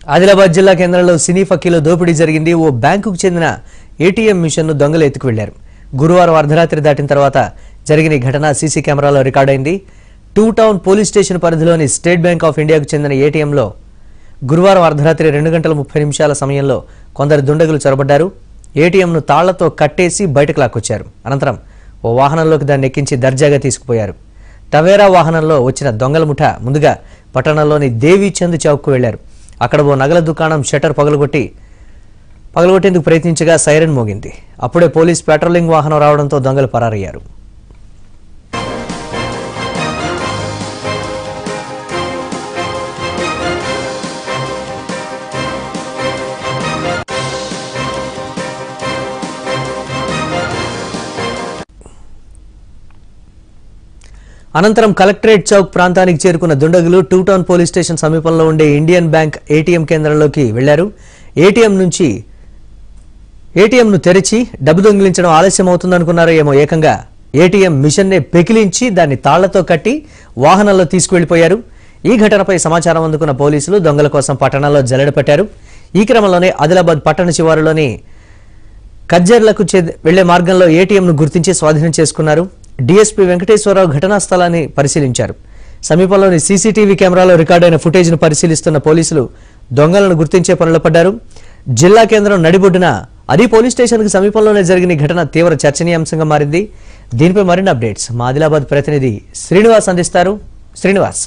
ఆదిలాబాద్ జిల్లా కేంద్రంలో సినీ ఫక్కీలో దోపిడీ జరిగింది ఓ బ్యాంకుకు చెందిన ఏటీఎం మిషన్ను దొంగలు ఎత్తుకు వెళ్లారు గురువారం అర్ధరాత్రి దాటిన తర్వాత జరిగిన ఈ ఘటన సీసీ కెమెరాలో రికార్డైంది టూ టౌన్ పోలీస్ స్టేషన్ పరిధిలోని స్టేట్ బ్యాంక్ ఆఫ్ ఇండియాకు చెందిన ఏటీఎంలో గురువారం అర్ధరాత్రి రెండు గంటల ముప్పై నిమిషాల సమయంలో కొందరు దుండగులు చొరబడ్డారు ఏటీఎంను తాళ్లతో కట్టేసి బయటకు లాక్కొచ్చారు అనంతరం ఓ వాహనంలోకి దాన్ని ఎక్కించి దర్జాగా తీసుకుపోయారు టవేరా వాహనంలో వచ్చిన దొంగల ముఠ ముందుగా పట్టణంలోని దేవీచంద్ చౌక్కు వెళ్లారు అక్కడ ఓ నగల దుకాణం షట్టర్ పగలగొట్టి పగలగొట్టేందుకు ప్రయత్నించగా సైరన్ మోగింది అప్పుడే పోలీస్ పెట్రోలింగ్ వాహనం రావడంతో దొంగలు పరారయ్యారు అనంతరం కలెక్టరేట్ చౌక్ ప్రాంతానికి చేరుకున్న దుండగులు టూ టౌన్ పోలీస్ స్టేషన్ సమీపంలో ఉండే ఇండియన్ బ్యాంక్ ఏటీఎం కేంద్రంలోకి వెళ్లారు ఏటీఎం నుంచి ఏటీఎంను తెరిచి డబ్బు దొంగిలించడం ఆలస్యం అవుతుందనుకున్నారో ఏమో ఏకంగా ఏటీఎం మిషన్నే పెకిలించి దాన్ని తాళ్లతో కట్టి వాహనంలో తీసుకువెళ్లిపోయారు ఈ ఘటనపై సమాచారం అందుకున్న పోలీసులు దొంగల కోసం పట్టణంలో జల్లెడ పెట్టారు ఈ క్రమంలోనే ఆదిలాబాద్ పట్టణ శివారులోని కజ్జర్లకు చె- వెళ్లే మార్గంలో ఏటీఎంను గుర్తించి స్వాధీనం చేసుకున్నారు డీఎస్పీ వెంకటేశ్వరరావు ఘటనా స్థలాన్ని పరిశీలించారు సమీపంలోని సీసీటీవీ కెమెరాలో రికార్డైన ఫుటేజ్ను పరిశీలిస్తున్న పోలీసులు దొంగలను గుర్తించే పనులు పడ్డారు జిల్లా కేంద్రం నడిబొడ్డున అది పోలీస్ స్టేషన్కు సమీపంలోనే జరిగిన ఈ ఘటన తీవ్ర చర్చనీయాంశంగా మారింది దీనిపై మరిన్ని అప్డేట్స్ మా ఆదిలాబాద్ ప్రతినిధి శ్రీనివాస్ అందిస్తారు శ్రీనివాస్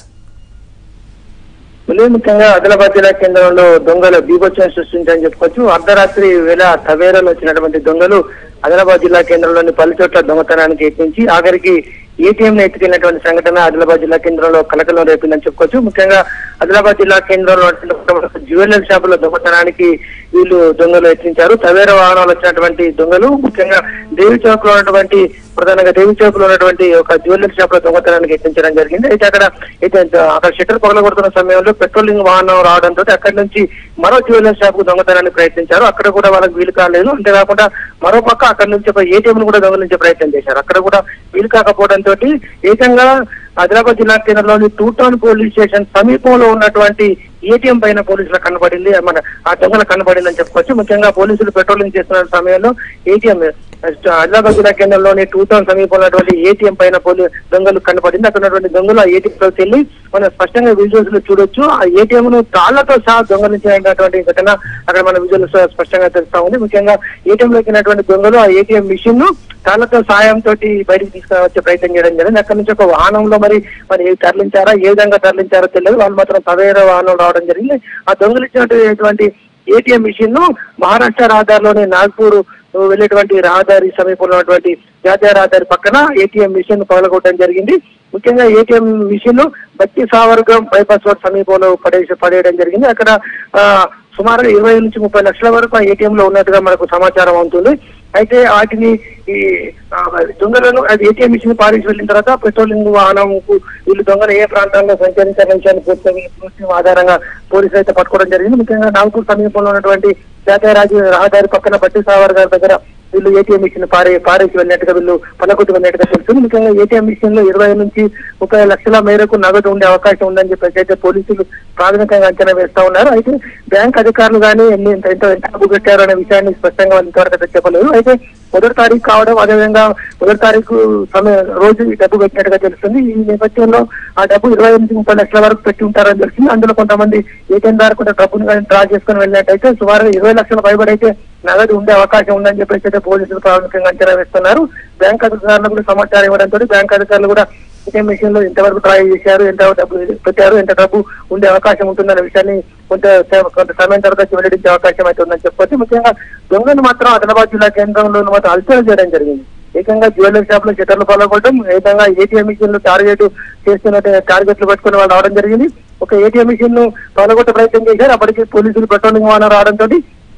మళ్ళీ ముఖ్యంగా ఆదిలాబాద్ జిల్లా కేంద్రంలో దొంగలు బీభత్సం సృష్టించారని చెప్పుకోవచ్చు అర్ధరాత్రి వేళ తవేరాలో వచ్చినటువంటి దొంగలు ఆదిలాబాద్ జిల్లా కేంద్రంలోని పలు చోట్ల దొంగతనానికి యత్నించి ఆఖరికి ఏటీఎం ఎత్తుకెళ్లినటువంటి సంఘటన ఆదిలాబాద్ జిల్లా కేంద్రంలో కలకలం రేపిందని చెప్పుకోవచ్చు ముఖ్యంగా ఆదిలాబాద్ జిల్లా కేంద్రంలో ఉన్నటువంటి జ్యువెలరీ షాపుల దొంగతనానికి వీళ్ళు దొంగలు యత్నించారు తవేర వాహనాలు వచ్చినటువంటి దొంగలు ముఖ్యంగా దేవి చౌక్ లో ఉన్నటువంటి ప్రధానంగా దేవి చౌక్ లో ఉన్నటువంటి ఒక జ్యువెలరీ షాప్ లో దొంగతనానికి యత్నించడం జరిగింది అయితే అక్కడ అయితే అక్కడ షట్టర్ పగలగొడుతున్న సమయంలో పెట్రోలింగ్ వాహనం రావడంతో అక్కడి నుంచి మరో జ్యువెలరీ షాప్ కు దొంగతనానికి ప్రయత్నించారు అక్కడ కూడా వాళ్ళకి వీలు కాలేదు అంతేకాకుండా మరో పక్క అక్కడ నుంచి ఒక ఏటీఎం ను కూడా దొంగలించే ప్రయత్నం చేశారు అక్కడ కూడా వీలు కాకపోవడంతో ఏకంగా ఆదిలాబాద్ జిల్లా కేంద్రంలోని టూ టౌన్ పోలీస్ స్టేషన్ సమీపంలో ఉన్నటువంటి ఏటీఎం పైన పోలీసులకు కనబడింది మన ఆ దొంగల కనబడిందని చెప్పుకోవచ్చు ముఖ్యంగా పోలీసులు పెట్రోలింగ్ చేస్తున్న సమయంలో ఏటీఎం ఆదిలాబాద్ జిల్లా కేంద్రంలోని టూ టౌన్ సమీపంలో ఉన్నటువంటి ఏటీఎం పైన పోలీ దొంగలు కనబడింది అక్కడ ఉన్నటువంటి దొంగలు ఆ ఏటీఎం లోకి వెళ్ళి మనం స్పష్టంగా విజువల్స్ లో చూడొచ్చు ఆ ఏటీఎం ను తాళ్లతో సహా దొంగలించినటువంటి ఘటన అక్కడ మన విజువల్స్ స్పష్టంగా తెలుస్తా ఉంది ముఖ్యంగా ఏటీఎం లోకి వెళ్ళినటువంటి దొంగలు ఆ ఏటీఎం మిషన్ ను తాళ్లతో సాయంతో బయటికి తీసుకువచ్చే ప్రయత్నం చేయడం జరిగింది అక్కడ నుంచి ఒక వాహనంలో మరి మరి తరలించారా ఏ విధంగా తరలించారో తెలియదు వాళ్ళు మాత్రం తవేర వాహనం రావడం జరిగింది ఆ దొంగలు ఇచ్చినటువంటి ఏటీఎం మిషన్ ను మహారాష్ట్ర రహదారిలోని నాగ్పూర్ వెళ్ళేటువంటి రహదారి సమీపంలో ఉన్నటువంటి జాతీయ రహదారి పక్కన ఏటీఎం మిషన్ పగలగొట్టడం జరిగింది ముఖ్యంగా ఏటీఎం మిషన్ బట్టి సావర్గం బైపాస్ రోడ్ సమీపంలో పడేసి పడేయడం జరిగింది అక్కడ ఆ, సుమారు ఇరవై నుంచి ముప్పై లక్షల వరకు ఆ ఏటీఎం లో ఉన్నట్టుగా మనకు సమాచారం అవుతుంది అయితే వాటిని ఈ ఆ, దొంగలను అది ఏటీఎం మిషన్ పారేసి వెళ్ళిన తర్వాత పెట్రోలింగ్ వాహనం వీళ్ళు దొంగలు ఏ ప్రాంతాల్లో సంచరించారనే విషయాన్ని పూర్తి పూర్తి ఆధారంగా పోలీసులు అయితే పట్టుకోవడం జరిగింది ముఖ్యంగా నాగపూర్ సమీపంలో ఉన్నటువంటి జాతీయ రాజ్య రహదారి పక్కన బట్టి సావర్ గారి దగ్గర వీళ్ళు ఏటీఎం మిషన్ పారే పారేసి వెళ్ళినట్టుగా వీళ్ళు పలకొట్టు వెళ్ళినట్టుగా తెలుస్తుంది ముఖ్యంగా ఏటీఎం మిషన్ లో ఇరవై నుంచి ముప్పై లక్షల మేరకు నగదు ఉండే అవకాశం ఉందని చెప్పేసి అయితే పోలీసులు ప్రాథమికంగా అంచనా వేస్తా ఉన్నారు అయితే బ్యాంక్ అధికారులు కానీ ఎన్ని ఎంత ఎంత ఎంత డబ్బు పెట్టారు అనే విషయాన్ని స్పష్టంగా వాళ్ళు ఇంతవరకు అయితే చెప్పలేదు అయితే మొదటి తారీఖు కావడం అదేవిధంగా మొదటి తారీఖు సమయం రోజు ఈ డబ్బు పెట్టినట్టుగా తెలుస్తుంది ఈ నేపథ్యంలో ఆ డబ్బు ఇరవై నుంచి ముప్పై లక్షల వరకు పెట్టి ఉంటారని తెలిసింది అందులో కొంతమంది ఏటీఎం ద్వారా కూడా డబ్బును కానీ డ్రా చేసుకుని వెళ్ళినట్టయితే సుమారు ఇరవై లక్షల పైబడి అయితే నగదు ఉండే అవకాశం ఉందని చెప్పేసి అయితే పోలీసులు ప్రాథమికంగా అంచనా వేస్తున్నారు బ్యాంక్ అధికారులకు కూడా సమాచారం ఇవ్వడంతో బ్యాంక్ అధికారులు కూడా ఏటీఎం మిషన్ లో ఎంతవరకు ట్రై చేశారు ఎంత డబ్బు పెట్టారు ఎంత డబ్బు ఉండే అవకాశం ఉంటుందనే విషయాన్ని కొంత సే- కొంత సమయం తర్వాత వెల్లడించే అవకాశం అయితే ఉందని చెప్పొచ్చు ముఖ్యంగా దొంగలు మాత్రం ఆదిలాబాద్ జిల్లా కేంద్రంలో మాత్రం అల్చన చేయడం జరిగింది ఏకంగా జ్యువెలరీ షాప్ లో షటర్లు పగలగొట్టడం ఏకంగా ఏటీఎం మిషన్ ను టార్గెట్ చేస్తున్నట్టు టార్గెట్లు పెట్టుకుని వాళ్ళు రావడం జరిగింది ఒక ఏటీఎం మిషన్ ను పగలగొట్టే ప్రయత్నం చేశారు అప్పటికి పోలీసులు పెట్రోలింగ్ వాహనం రావడంతో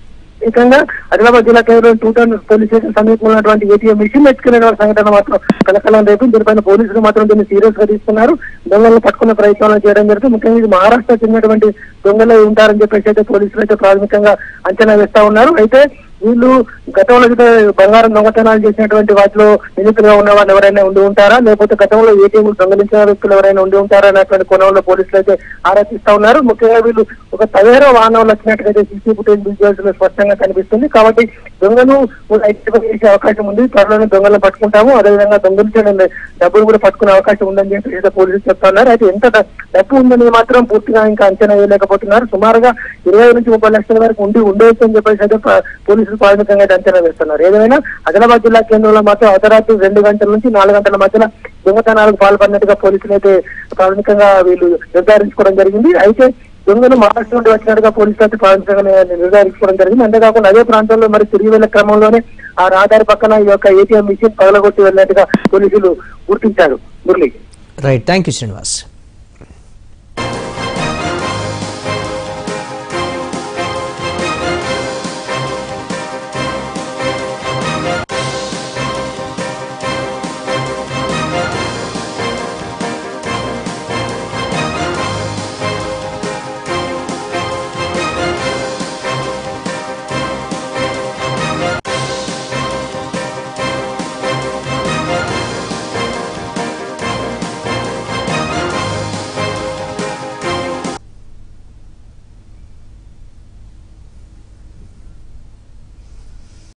ఏకంగా ఆదిలాబాద్ జిల్లా కేంద్రం టూ టౌన్ పోలీస్ స్టేషన్ సమీపంలో ఉన్నటువంటి ఏటీఎం మిషన్ ఎత్తుకునే సంఘటన మాత్రం కలకలం రేపు దీనిపైన పోలీసులు మాత్రం దీన్ని సీరియస్ గా తీసుకున్నారు దొంగలను పట్టుకునే ప్రయత్నాలు చేయడం జరుగుతుంది ముఖ్యంగా ఇది మహారాష్ట్ర చెందినటువంటి దొంగలు ఉంటారని చెప్పేసి అయితే పోలీసులు అయితే ప్రాథమికంగా అంచనా వేస్తా ఉన్నారు అయితే వీళ్ళు గతంలో గిట్ట బంగారం దొంగతనాలు చేసినటువంటి వాటిలో నిందితులుగా ఉన్న వాళ్ళు ఎవరైనా ఉండి ఉంటారా లేకపోతే గతంలో ఏటీఎం దొంగలించిన వ్యక్తులు ఎవరైనా ఉండి ఉంటారా అనేటువంటి కోణంలో పోలీసులు అయితే ఆరా తీస్తా ఉన్నారు ముఖ్యంగా వీళ్ళు ఒక తవేరో వాహనంలో వచ్చినట్టుగా సీసీ ఫుటేజ్ విజువల్స్ లో స్పష్టంగా కనిపిస్తుంది కాబట్టి దొంగను ఐడెంటిఫై చేసే అవకాశం ఉంది త్వరలోనే దొంగలను పట్టుకుంటాము అదేవిధంగా దొంగలించడం డబ్బులు కూడా పట్టుకునే అవకాశం ఉందని చెప్పి ఏదో పోలీసులు చెప్తా ఉన్నారు అయితే ఎంత డ- డబ్బు ఉందని మాత్రం పూర్తిగా ఇంకా అంచనా వేయలేకపోతున్నారు సుమారుగా ఇరవై నుంచి ముప్పై లక్షల వరకు ఉండి ఉండవచ్చు అని చెప్పేసి అయితే ప- పోలీసులు ప్రాథమికంగా అయితే అంచనా వేస్తున్నారు ఏదైనా ఆదిలాబాద్ జిల్లా కేంద్రంలో మాత్రం అర్ధరాత్రి రెండు గంటల నుంచి నాలుగు గంటల మధ్యన దొంగతనాలకు పాల్పడినట్టుగా పోలీసులు అయితే ప్రాథమికంగా వీళ్ళు నిర్ధారించుకోవడం జరిగింది అయితే దొంగను మహారాష్ట్ర నుండి వచ్చినట్టుగా పోలీసులు అయితే ప్రాథమికంగా నిర్ధారించుకోవడం జరిగింది అంతేకాకుండా అదే ప్రాంతంలో మరి తిరిగి వెళ్లే క్రమంలోనే ఆ రహదారి పక్కన ఈ యొక్క ఏటీఎం మిషన్ పగలగొట్టి వెళ్ళినట్టుగా పోలీసులు గుర్తించారు Murali right thank you Srinivas